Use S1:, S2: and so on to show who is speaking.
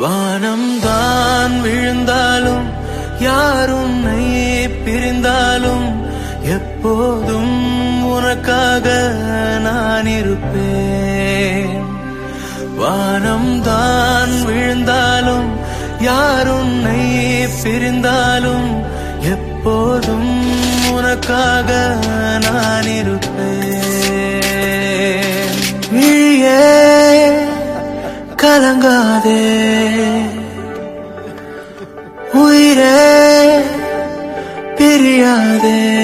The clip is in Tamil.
S1: வானம் தான் விழுந்தாலும் யார் உன்னை பிரிந்தாலும் எப்போதும் உனக்காக நான் இருப்பேன் வானம் தான் விழுந்தாலும் யார் உன்னை பிரிந்தாலும் எப்போதும் உனக்காக நான் இருப்பேன் நீயே கலங்காதே உயிரே பிரியாதே